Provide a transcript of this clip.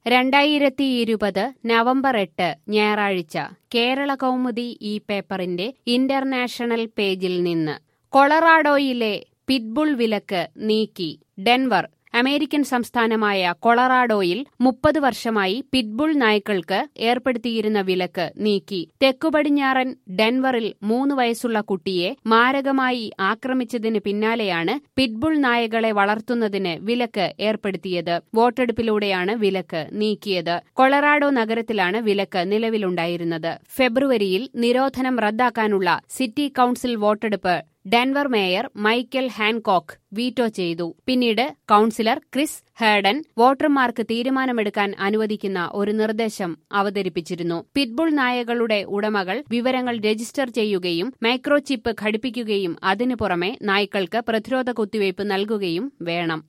രണ്ടായിരത്തി ഇരുപത് നവംബർ എട്ട് ഞായറാഴ്ച കേരള കൗമുദി ഈ പേപ്പറിന്റെ ഇന്റർനാഷണൽ പേജിൽ നിന്ന് കൊളറാഡോയിലെ പിറ്റ്ബുൾ വിലക്ക് നീക്കി ഡെൻവർ അമേരിക്കൻ സംസ്ഥാനമായ കൊളറാഡോയിൽ മുപ്പത് വർഷമായി പിറ്റ്ബുൾ നായ്ക്കൾക്ക് ഏർപ്പെടുത്തിയിരുന്ന വിലക്ക് നീക്കി തെക്കുപടിഞ്ഞാറൻ ഡെൻവറിൽ മൂന്ന് വയസ്സുള്ള കുട്ടിയെ മാരകമായി ആക്രമിച്ചതിന് പിന്നാലെയാണ് പിറ്റ്ബുൾ നായകളെ വളർത്തുന്നതിന് വിലക്ക് ഏർപ്പെടുത്തിയത് വോട്ടെടുപ്പിലൂടെയാണ് വിലക്ക് നീക്കിയത് കൊളറാഡോ നഗരത്തിലാണ് വിലക്ക് നിലവിലുണ്ടായിരുന്നത് ഫെബ്രുവരിയിൽ നിരോധനം റദ്ദാക്കാനുള്ള സിറ്റി കൌൺസിൽ വോട്ടെടുപ്പ് Denver mayor Michael Hancock veto ചെയ്തു പിന്നീട് കൌൺസിലർ ക്രിസ് ഹേഡൻ വോട്ടർമാർക്ക് തീരുമാനമെടുക്കാൻ അനുവദിക്കുന്ന ഒരു നിർദ്ദേശം അവതരിപ്പിച്ചിരുന്നു പിറ്റ്ബുൾ നായകളുടെ ഉടമകൾ വിവരങ്ങൾ രജിസ്റ്റർ ചെയ്യുകയും മൈക്രോചിപ്പ് ഘടിപ്പിക്കുകയും അതിനു പുറമെ നായ്ക്കൾക്ക് പ്രതിരോധ കുത്തിവയ്പ് നൽകുകയും വേണം